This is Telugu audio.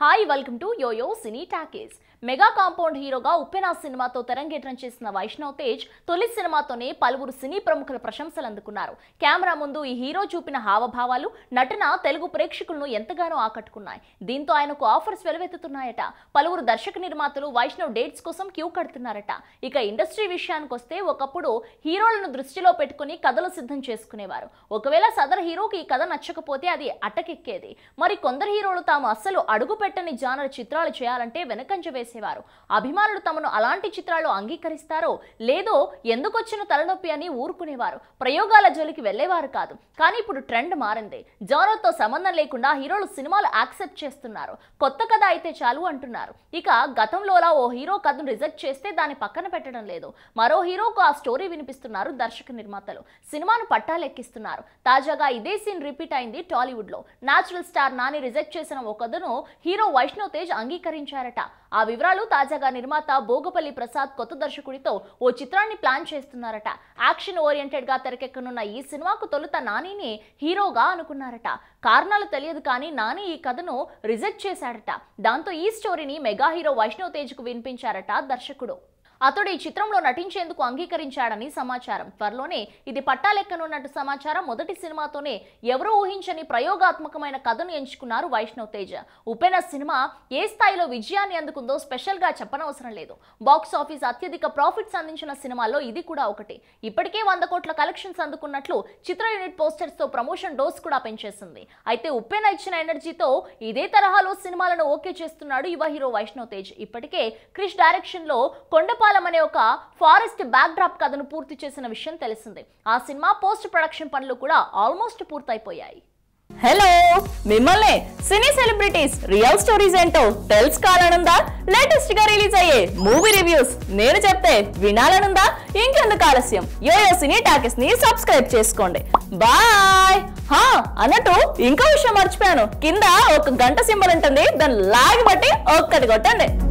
hi welcome to Yoyo Cine Talkies mega compound హీరోగా ఉప్పెన సినిమాతో తెరంగేట్రం చేసిన వైష్ణవ్ తేజ్ తొలి సినిమాతోనే పలువురు సినీ ప్రముఖుల ప్రశంసలు అందుకున్నారు కెమెరా ముందు ఈ హీరో చూపిన హావభావాలు నటన తెలుగు ప్రేక్షకులను ఎంతగానో ఆకట్టుకున్నాయి దీంతో ఆయనకు ఆఫర్స్ వెలువెత్తుతున్నాయట పలువురు దర్శక నిర్మాతలు వైష్ణవ్ డేట్స్ కోసం క్యూ కడుతున్నారట ఇక ఇండస్ట్రీ విషయానికి వస్తే ఒకప్పుడు హీరోలను దృష్టిలో పెట్టుకుని కథలు సిద్ధం చేసుకునేవారు ఒకవేళ సదర్ హీరోకి ఈ కథ నచ్చకపోతే అది అట్టకెక్కేది మరి కొందరు హీరోలు తాము అస్సలు అడుగు పెట్టని జానర్ చిత్రాలు చేయాలంటే వెనకంజ వేసేవారు అభిమానులు తమను అలాంటి చిత్రాలు అంగీకరిస్తారో లేదో ఎందుకొచ్చిన తలనొప్పి అని ఊరుకునేవారు ప్రయోగాల జోలికి వెళ్ళేవారు కాదు కానీ ఇప్పుడు ట్రెండ్ మారింది జానర్తో సంబంధం లేకుండా హీరోలు సినిమాలు యాక్సెప్ట్ చేస్తున్నారు కొత్త కథ అయితే చాలు అంటున్నారు ఇక గతంలోలా ఓ హీరో కథను రిజెక్ట్ చేస్తే దాన్ని పక్కన పెట్టడం లేదు మరో హీరోకు ఆ స్టోరీ వినిపిస్తున్నారు దర్శక నిర్మాతలు సినిమాను పట్టాలెక్కిస్తున్నారు తాజాగా ఇదే సీన్ రిపీట్ అయింది టాలీవుడ్ లో నాచురల్ స్టార్ నాని రిజెక్ట్ చేసిన ఒక కథను హీరో వైష్ణవ్ తేజ్ అంగీకరించారట ఆ వివరాలు తాజాగా నిర్మాత భోగపల్లి ప్రసాద్ కొత్త దర్శకుడితో ఓ చిత్రాన్ని ప్లాన్ చేస్తున్నారట యాక్షన్ ఓరియంటెడ్ గా తెరకెక్కనున్న ఈ సినిమాకు తొలుత నానిని హీరోగా అనుకున్నారట కారణాలు తెలియదు కానీ నాని ఈ కథను రిజెక్ట్ చేశాడట దాంతో ఈ స్టోరీని మెగా హీరో వైష్ణవ్ తేజ్ కు వినిపించారట దర్శకుడు అతడు ఈ చిత్రంలో నటించేందుకు అంగీకరించాడని సమాచారం త్వరలోనే ఇది పట్టాలెక్కనున్నట్టు సమాచారం మొదటి సినిమాతోనే ఎవరూ ఊహించని ప్రయోగాత్మకమైన కథను ఎంచుకున్నారు వైష్ణవ్ తేజ ఉపెన సినిమా ఏ స్థాయిలో విజయాన్ని అందుకుందో స్పెషల్ గా చెప్పనవసరం లేదు బాక్స్ ఆఫీస్ అత్యధిక ప్రాఫిట్స్ అందించిన సినిమాల్లో ఇది కూడా ఒకటి ఇప్పటికే వంద కోట్ల కలెక్షన్స్ అందుకున్నట్లు చిత్ర యూనిట్ పోస్టర్స్ తో ప్రమోషన్ డోస్ కూడా పెంచేసింది అయితే ఉప్పెన ఇచ్చిన ఎనర్జీతో ఇదే తరహాలో సినిమాలను ఓకే చేస్తున్నాడు యువ హీరో వైష్ణవ్ తేజ్ ఇప్పటికే క్రిష్ డైరెక్షన్ లో కొండపాలెం అనే ఒక ఫారెస్ట్ బ్యాక్ డ్రాప్ కథను పూర్తి చేసిన విషయం తెలిసిందే ఆ సినిమా పోస్ట్ ప్రొడక్షన్ పనులు కూడా ఆల్మోస్ట్ పూర్తయిపోయాయి హలో మిమ్మల్ని సినీ సెలబ్రిటీస్ రియల్ స్టోరీస్ ఏంటో తెలుసుకోవాలనుందా లేటెస్ట్ గా రిలీజ్ అయ్యే మూవీ రివ్యూస్ నేను చెప్తే వినాలనుందా ఇంకెందుకు ఆలస్యం యోయో సినీ టాకెస్ ని సబ్స్క్రైబ్ చేసుకోండి బాయ్ హా అన్నట్టు ఇంకో విషయం మర్చిపోయాను కింద ఒక గంట సింబల్ ఉంటుంది దాన్ని లాగి బట్టి ఒక్కటి కొట్టండి